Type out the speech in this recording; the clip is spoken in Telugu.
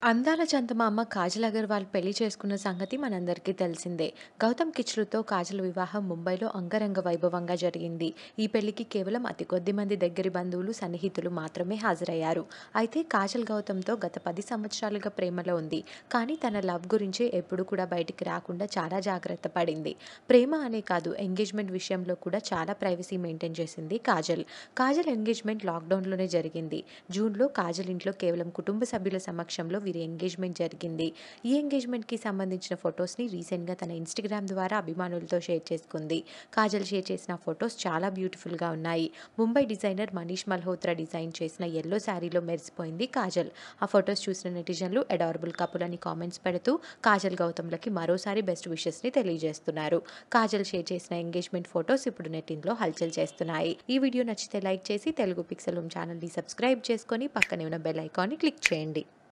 అందాల చందమామ కాజల్ అగర్వాల్ పెళ్లి చేసుకున్న సంగతి మనందరికీ తెలిసిందే గౌతమ్ కిచ్లుతో కాజల్ వివాహం ముంబైలో అంగరంగ వైభవంగా జరిగింది ఈ పెళ్లికి కేవలం అతి కొద్ది మంది దగ్గరి బంధువులు సన్నిహితులు మాత్రమే హాజరయ్యారు అయితే కాజల్ గౌతమ్తో గత పది సంవత్సరాలుగా ప్రేమలో ఉంది కానీ తన లవ్ గురించి ఎప్పుడు కూడా బయటికి రాకుండా చాలా జాగ్రత్త పడింది ప్రేమ అనే కాదు ఎంగేజ్మెంట్ విషయంలో కూడా చాలా ప్రైవసీ మెయింటైన్ చేసింది కాజల్ కాజల్ ఎంగేజ్మెంట్ లాక్డౌన్లోనే జరిగింది జూన్లో కాజల్ ఇంట్లో కేవలం కుటుంబ సభ్యుల సమక్షంలో వీరి ఎంగేజ్మెంట్ జరిగింది ఈ ఎంగేజ్మెంట్కి సంబంధించిన ఫొటోస్ని రీసెంట్గా తన ఇన్స్టాగ్రామ్ ద్వారా అభిమానులతో షేర్ చేసుకుంది కాజల్ షేర్ చేసిన ఫొటోస్ చాలా బ్యూటిఫుల్గా ఉన్నాయి ముంబై డిజైనర్ మనీష్ మల్హోత్రా డిజైన్ చేసిన ఎల్లో శారీలో మెరిసిపోయింది కాజల్ ఆ ఫొటోస్ చూసిన నెటిజన్లు అడారబుల్ కపుల్ అని కామెంట్స్ పెడుతూ కాజల్ గౌతమ్లకి మరోసారి బెస్ట్ విషెస్ని తెలియజేస్తున్నారు కాజల్ షేర్ చేసిన ఎంగేజ్మెంట్ ఫొటోస్ ఇప్పుడు నెట్టింట్లో హల్చల్ చేస్తున్నాయి ఈ వీడియో నచ్చితే లైక్ చేసి తెలుగు పిక్సెల్ ఛానల్ని సబ్స్క్రైబ్ చేసుకొని పక్కనే ఉన్న బెల్ ఐకాన్ని క్లిక్ చేయండి